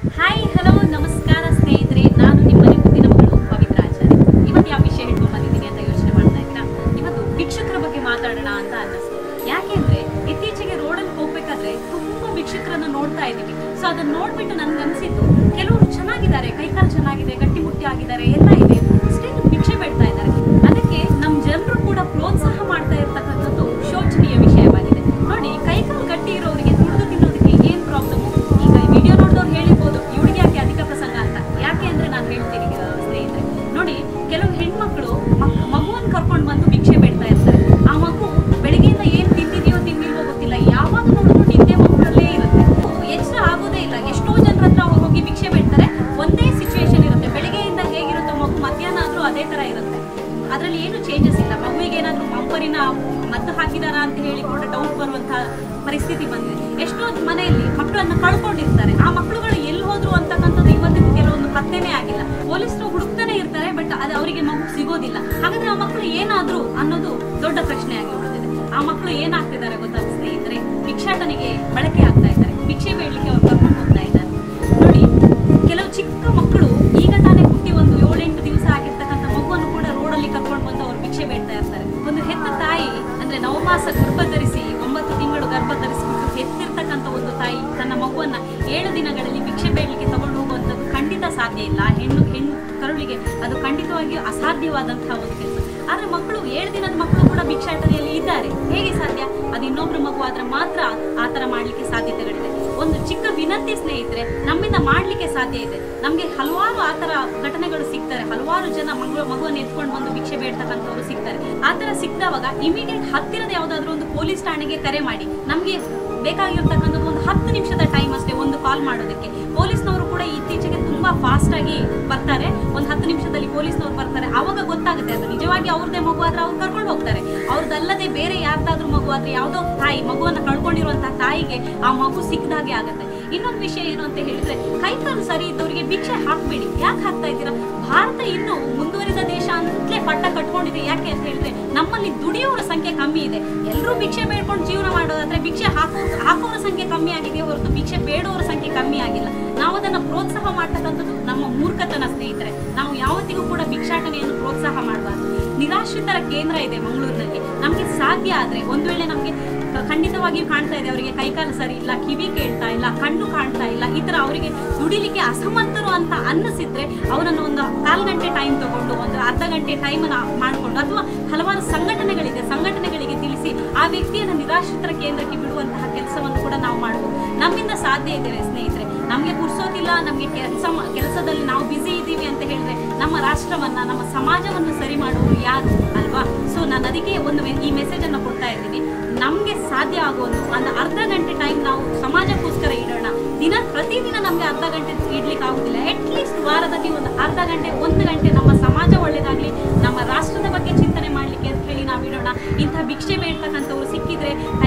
hi hello ನಮಸ್ಕಾರ ಸ್ನೇಹಿತರೆ ನಾನು ನಿಮ್ಮನೆ ಮುಂದಿನ ಮಗಳು ಪವಿತ್ರ ಆಚಾರ್ಯ ಇವತ್ತು ಯಾವ ವಿಷಯ ಹೇಳ್ಕೊಂಡು ಬಂದಿದ್ದೀನಿ ಅಂತ ಯೋಚನೆ ಮಾಡ್ತಾ ಇದ್ದೀರಾ ಇವತ್ತು ಭಿಕ್ಷುಕರ ಬಗ್ಗೆ ಮಾತಾಡೋಣ ಅಂತ ಅನ್ನಿಸ್ತು ಯಾಕೆಂದ್ರೆ ಇತ್ತೀಚೆಗೆ ರೋಡಲ್ಲಿ ಹೋಗ್ಬೇಕಾದ್ರೆ ತುಂಬಾ ಭಿಕ್ಷುಕರನ್ನ ನೋಡ್ತಾ ಇದ್ದೀವಿ ಸೊ ಅದನ್ನ ನೋಡ್ಬಿಟ್ಟು ನನ್ಗೆ ಅನ್ಸಿದ್ದು ಕೆಲವರು ಚೆನ್ನಾಗಿದ್ದಾರೆ ಕೈಕಾಲು ಚೆನ್ನಾಗಿದೆ ಗಟ್ಟಿಮುಟ್ಟಿ ಆಗಿದ್ದಾರೆ ಎಲ್ಲ ಇದೆ ಸ್ಟಿಲ್ ಭಿಕ್ಷೆ ಬೇಡ್ತಾ ಇದ್ದಾರೆ ಅದಕ್ಕೆ ನಮ್ಮ ಜನರು ಕೂಡ ಪ್ರೋತ್ಸಾಹ ಮಾಡ್ತಾ ಇರ್ತಕ್ಕಂಥದ್ದು ಶೋಚನೀಯ ವಿಷಯವಾಗಿದೆ ನೋಡಿ ಕೈಕಾಲು ಗಟ್ಟಿ ಇರೋರಿಗೆ ದುಡಿದು ತಿನ್ನೋದಕ್ಕೆ ಏನ್ ಪ್ರಾಬ್ಲಮ್ ಈಗ ವಿಡಿಯೋ ನೋಡಿದವ್ರು ಹೇಳಿರ್ಬೋದು ಇವಳಿಗೆ ಯಾಕೆ ಅಧಿಕ ಪ್ರಸಂಗ ಅಂತ ಯಾಕೆ ಅಂದ್ರೆ ನಾನು ಹೇಳ್ತೀನಿ ಆ, ಸ್ನೇಹಿತರೆ ನೋಡಿ ಕೆಲವು ಹೆಣ್ಮಕ್ಳು ಮಕ್- ಮಗುವನ್ನ ಕರ್ಕೊಂಡು ಬಂದು ಭಿಕ್ಷೆ ಬೇಡ್ತಾ ಇರ್ತಾರೆ ಆ ಮಗು ಬೆಳಿಗ್ಗೆಯಿಂದ ಏನ್ ತಿಂದಿದೆಯೋ ತಿನ್ನಿಲ್ವೋ ಗೊತ್ತಿಲ್ಲ ಯಾವಾಗ ನೋಡಿದ್ರು ನಿದ್ದೆ ಮಕ್ಕಳಲ್ಲೇ ಇರುತ್ತೆ ಎಚ್ಚರ ಆಗೋದೇ ಇಲ್ಲ ಎಷ್ಟೋ ಜನರ ಹತ್ರ ಅವ್ರು ಹೋಗಿ ಭಿಕ್ಷೆ ಬೇಡ್ತಾರೆ ಒಂದೇ ಸಿಚುವೇಶನ್ ಇರುತ್ತೆ ಬೆಳಿಗ್ಗೆಯಿಂದ ಹೇಗಿರುತ್ತೋ ಮಗು ಮಧ್ಯಾಹ್ನ ಆದ್ರೂ ಅದೇ ತರ ಇರುತ್ತೆ ಅದರಲ್ಲಿ ಏನು ಚೇಂಜಸ್ ಇಲ್ಲ ಮಗುವಿಗೆ ಏನಾದ್ರೂ ಮಂಪರಿನ ಮದ್ದು ಹಾಕಿದಾರಾ ಅಂತ ಹೇಳಿ ಕೂಡ ಡೌಟ್ ಬರುವಂತಹ ಪರಿಸ್ಥಿತಿ ಬಂದಿದೆ ಎಷ್ಟೋ ಮನೆಯಲ್ಲಿ ಮಕ್ಕಳನ್ನ ಕಳ್ಕೊಂಡಿರ್ತಾರೆ ಆ ಮಕ್ಕಳುಗಳು ಎಲ್ಲಿ ಹೋದ್ರು ಅಂತಕ್ಕಂಥದ್ದು ಇವತ್ತಿಗೂ ಕೆಲವೊಂದು ಪತ್ತೆನೇ ಆಗಿಲ್ಲ ಪೊಲೀಸರು ಹುಡುಕ್ತಾನೆ ಇರ್ತಾರೆ ಬಟ್ ಅದು ಅವರಿಗೆ ಮಗು ಸಿಗೋದಿಲ್ಲ ಹಾಗಾದ್ರೆ ಆ ಮಕ್ಕಳು ಏನಾದ್ರು ಅನ್ನೋದು ದೊಡ್ಡ ಪ್ರಶ್ನೆ ಆಗಿ ಉಳಿದಿದೆ ಆ ಮಕ್ಕಳು ಏನಾಗ್ತಿದ್ದಾರೆ ಗೊತ್ತಾ ಸ್ನೇಹಿತರೆ ಭಿಕ್ಷಾಟನೆಗೆ ಬಳಕೆ ಆಗ್ತಾ ಇದ್ದಾರೆ ಭಿಕ್ಷೆ ಬೇಡಲಿಕ್ಕೆ ಅವ್ರು ಕರ್ಕೊಂಡು ಹೋಗ್ತಾ ಇದ್ದಾರೆ ನೋಡಿ ಕೆಲವು ಚಿಕ್ಕ ಮಕ್ಕಳು ಈಗ ತಾನೇ ಹುಟ್ಟಿ ಒಂದು ಏಳೆಂಟು ದಿವಸ ಆಗಿರ್ತಕ್ಕಂಥ ಮಗುವನ್ನು ಕೂಡ ರೋಡಲ್ಲಿ ಕರ್ಕೊಂಡು ಬಂದು ಅವ್ರು ಭಿಕ್ಷೆ ಬೇಡ್ತಾ ಇರ್ತಾರೆ ಒಂದು ಹೆತ್ತ ತಾಯಿ ಅಂದ್ರೆ ನವಮಾಸ ಗರ್ಭ ಧರಿಸಿ ಒಂಬತ್ತು ತಿಂಗಳು ಗರ್ಭ ಧರಿಸಿಬಿಟ್ಟು ಹೆತ್ತಿರ್ತಕ್ಕಂಥ ಒಂದು ತಾಯಿ ತನ್ನ ಮಗುವನ್ನ ಏಳು ದಿನಗಳಲ್ಲಿ ಭಿಕ್ಷೆ ಬೇಡಲಿಕ್ಕೆ ತಗೊಂಡು ಹೋಗುವಂಥದ್ದು ಖಂಡಿತ ಸಾಧ್ಯ ಇಲ್ಲ ಹೆಣ್ಣು ಹೆಣ್ಣು ಕರುಳಿಗೆ ಅದು ಖಂಡಿತವಾಗಿಯೂ ಅಸಾಧ್ಯವಾದಂತಹ ಒಂದು ಕೆಲಸ ಆದ್ರೆ ಮಕ್ಕಳು ಏಳು ದಿನದ ಮಕ್ಕಳು ಕೂಡ ಭಿಕ್ಷಾಟನೆಯಲ್ಲಿ ಇದ್ದಾರೆ ಹೇಗೆ ಸಾಧ್ಯ ಅದು ಇನ್ನೊಬ್ರು ಮಗು ಆದ್ರೆ ಮಾತ್ರ ಆ ತರ ಮಾಡ್ಲಿಕ್ಕೆ ಸಾಧ್ಯತೆಗಳಿದೆ ಒಂದು ಚಿಕ್ಕ ವಿನಂತಿ ಸ್ನೇಹಿತರೆ ನಮ್ಮಿಂದ ಮಾಡ್ಲಿಕ್ಕೆ ಸಾಧ್ಯ ಇದೆ ನಮ್ಗೆ ಹಲವಾರು ಆ ತರ ಘಟನೆಗಳು ಸಿಗ್ತಾರೆ ಹಲವಾರು ಜನ ಮಗು ಮಗುವನ್ನು ಎತ್ಕೊಂಡು ಬಂದು ಭಿಕ್ಷೆ ಬೇಡ್ತಕ್ಕಂಥವ್ರು ಸಿಗ್ತಾರೆ ಆ ತರ ಸಿಕ್ಕಿದವಾಗ ಇಮಿಡಿಯೇಟ್ ಹತ್ತಿರದ ಯಾವ್ದಾದ್ರು ಒಂದು ಪೊಲೀಸ್ ಠಾಣೆಗೆ ಕರೆ ಮಾಡಿ ನಮ್ಗೆ ಬೇಕಾಗಿರ್ತಕ್ಕಂಥದ್ದು ಒಂದು ಹತ್ತು ನಿಮಿಷದ ಟೈಮ್ ಅಷ್ಟೇ ಒಂದು ಕಾಲ್ ಮಾಡೋದಕ್ಕೆ ಪೊಲೀಸ್ನವರು ಕೂಡ ಇತ್ತೀಚೆಗೆ ತುಂಬಾ ಫಾಸ್ಟ್ ಆಗಿ ಬರ್ತಾರೆ ಒಂದು ಹತ್ತು ನಿಮಿಷದಲ್ಲಿ ಪೊಲೀಸ್ನವ್ರು ಬರ್ತಾರೆ ಅವಾಗ ಗೊತ್ತಾಗುತ್ತೆ ಅದು ನಿಜವಾಗಿ ಅವ್ರದೇ ಮಗು ಆದ್ರೆ ಅವ್ರು ಕರ್ಕೊಂಡು ಹೋಗ್ತಾರೆ ಅವ್ರದ್ದಲ್ಲದೆ ಬೇರೆ ಯಾರ್ದಾದ್ರೂ ಮಗು ಆದ್ರೆ ಯಾವ್ದೋ ತಾಯಿ ಮಗುವನ್ನ ಕಳ್ಕೊಂಡಿರುವಂತಹ ತಾಯಿಗೆ ಆ ಮಗು ಸಿಕ್ಕದಾಗೆ ಆಗುತ್ತೆ ಇನ್ನೊಂದು ವಿಷಯ ಏನು ಅಂತ ಹೇಳಿದ್ರೆ ಕೈಕಾಲು ಸರಿ ಇದ್ದವರಿಗೆ ಭಿಕ್ಷೆ ಹಾಕ್ಬೇಡಿ ಯಾಕೆ ಹಾಕ್ತಾ ಇದ್ದೀರಾ ಭಾರತ ಇನ್ನು ಮುಂದುವರಿದ ದೇಶ ಅಂತಲೇ ಪಟ್ಟ ಕಟ್ಕೊಂಡಿದೆ ಯಾಕೆ ಅಂತ ಹೇಳಿದ್ರೆ ನಮ್ಮಲ್ಲಿ ದುಡಿಯೋರ ಸಂಖ್ಯೆ ಕಮ್ಮಿ ಇದೆ ಎಲ್ಲರೂ ಭಿಕ್ಷೆ ಬೇಡ್ಕೊಂಡು ಜೀವನ ಮಾಡೋದಾದ್ರೆ ಭಿಕ್ಷೆ ಹಾಕೋ ಹಾಕೋರ ಸಂಖ್ಯೆ ಕಮ್ಮಿ ಆಗಿದೆ ಹೊರತು ಭಿಕ್ಷೆ ಬೇಡೋರ ಸಂಖ್ಯೆ ಕಮ್ಮಿ ಆಗಿಲ್ಲ ನಾವು ಅದನ್ನ ಪ್ರೋತ್ಸಾಹ ಮಾಡ್ತಕ್ಕಂಥದ್ದು ನಮ್ಮ ಮೂರ್ಖತನ ಸ್ನೇಹಿತರೆ ನಾವು ಯಾವತ್ತಿಗೂ ಕೂಡ ಭಿಕ್ಷಾಟನೆಯನ್ನು ಪ್ರೋತ್ಸಾಹ ಮಾಡಬಾರ್ದು ನಿರಾಶ್ರಿತರ ಕೇಂದ್ರ ಇದೆ ಮಂಗಳೂರಿನಲ್ಲಿ ನಮಗೆ ಸಾಧ್ಯ ಆದ್ರೆ ಒಂದು ವೇಳೆ ನಮಗೆ ಖಂಡಿತವಾಗಿಯೂ ಕಾಣ್ತಾ ಇದೆ ಅವರಿಗೆ ಕೈಕಾಲು ಸರಿ ಇಲ್ಲ ಕಿವಿ ಕೇಳ್ತಾ ಇಲ್ಲ ಕಣ್ಣು ಕಾಣ್ತಾ ಇಲ್ಲ ಈ ತರ ಅವರಿಗೆ ದುಡಿಲಿಕ್ಕೆ ಅಸಮರ್ಥರು ಅಂತ ಅನ್ನಿಸಿದ್ರೆ ಅವರನ್ನು ಒಂದು ಕಾಲು ಗಂಟೆ ಟೈಮ್ ತಗೊಂಡು ಒಂದು ಅರ್ಧ ಗಂಟೆ ಟೈಮ್ ಮಾಡಿಕೊಂಡು ಅಥವಾ ಹಲವಾರು ಸಂಘಟನೆಗಳಿದೆ ಸಂಘಟನೆಗಳಿಗೆ ತಿಳಿಸಿ ಆ ವ್ಯಕ್ತಿಯನ್ನು ನಿರಾಶ್ರಿತರ ಕೇಂದ್ರಕ್ಕೆ ಬಿಡುವಂತಹ ಕೆಲಸವನ್ನು ಕೂಡ ನಾವು ಮಾಡಬಹುದು ನಮ್ಮಿಂದ ಸಾಧ್ಯ ಇದೆ ಸ್ನೇಹಿತರೆ ನಮಗೆ ಪುರ್ಸೋತಿಲ್ಲ ನಮಗೆ ಕೆಲಸ ಕೆಲಸದಲ್ಲಿ ನಾವು ಬ್ಯುಸಿ ಇದ್ದೀವಿ ಅಂತ ಹೇಳಿದ್ರೆ ನಮ್ಮ ರಾಷ್ಟ್ರವನ್ನ ನಮ್ಮ ಸಮಾಜವನ್ನು ಸರಿ ಮಾಡುವವರು ಯಾರು ಅಲ್ವಾ ಸೊ ನಾನು ಅದಕ್ಕೆ ಒಂದು ಮೆ- ಈ ಮೆಸೇಜ್ ಅನ್ನು ಕೊಡ್ತಾ ಇದ್ದೀನಿ ನಮಗೆ ಸಾಧ್ಯ ಆಗೋದು ಒಂದು ಅರ್ಧ ಗಂಟೆ ಟೈಮ್ ನಾವು ಸಮಾಜಕ್ಕೋಸ್ಕರ ಇಡೋಣ ದಿನ ಪ್ರತಿದಿನ ನಮಗೆ ಅರ್ಧ ಗಂಟೆ ಇಡ್ಲಿಕ್ಕೆ ಆಗುದಿಲ್ಲ ಅಟ್ಲೀಸ್ಟ್ ವಾರದಲ್ಲಿ ಒಂದು ಅರ್ಧ ಗಂಟೆ ಒಂದು ಗಂಟೆ ನಮ್ಮ ಸಮಾಜ ಒಳ್ಳೇದಾಗ್ಲಿ ನಮ್ಮ ರಾಷ್ಟ್ರದ ಬಗ್ಗೆ ಚಿಂತನೆ ಮಾಡ್ಲಿಕ್ಕೆ ಅಂತ ಹೇಳಿ ನಾವು ಇಡೋಣ ಇಂಥ ಭಿಕ್ಷೆ ಬೇಡ್ತಕ್ಕಂಥವ್ರು ಸಿಕ್ಕಿದ್ರೆ